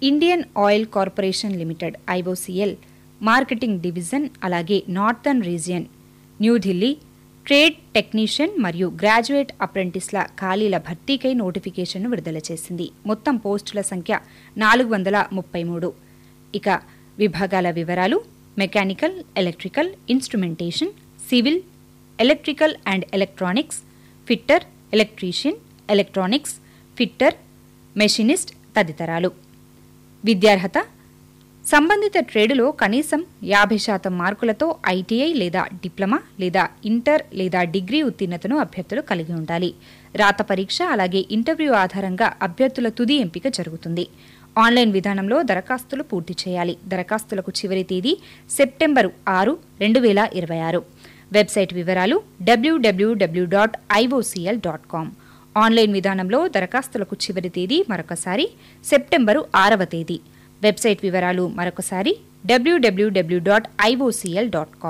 Indian oil corporation limited IOCL marketing division అలాగే northern region New Delhi trade technician మరియు graduate అప్రెంటిస్ల ఖాళీల భర్తీకై నోటిఫికేషన్ను విడుదల చేసింది మొత్తం పోస్టుల సంఖ్య నాలుగు వందల ముప్పై మూడు ఇక విభాగాల వివరాలు mechanical electrical instrumentation civil electrical and electronics fitter electrician electronics fitter machinist తదితరాలు విద్యార్హత సంబంధిత ట్రేడులో కనీసం యాభై శాతం మార్కులతో ఐటీఐ లేదా డిప్లొమా లేదా ఇంటర్ లేదా డిగ్రీ ఉత్తీర్ణతను అభ్యర్థులు కలిగి ఉండాలి రాత పరీక్ష అలాగే ఇంటర్వ్యూ ఆధారంగా అభ్యర్థుల తుది ఎంపిక జరుగుతుంది ఆన్లైన్ విధానంలో దరఖాస్తులు పూర్తి చేయాలి దరఖాస్తులకు చివరి తేదీ సెప్టెంబరు ఆరు రెండు వేల ఇరవై ఆరు వెబ్సైట్ వివరాలు WWW dot IOCL dot com online విధానంలో దరఖాస్తులకు చివరి తేదీ మరొకసారి సెప్టెంబరు ఆరవ తేదీ వెబ్సైట్ వివరాలు మరొకసారి WWW dot IOCL dot com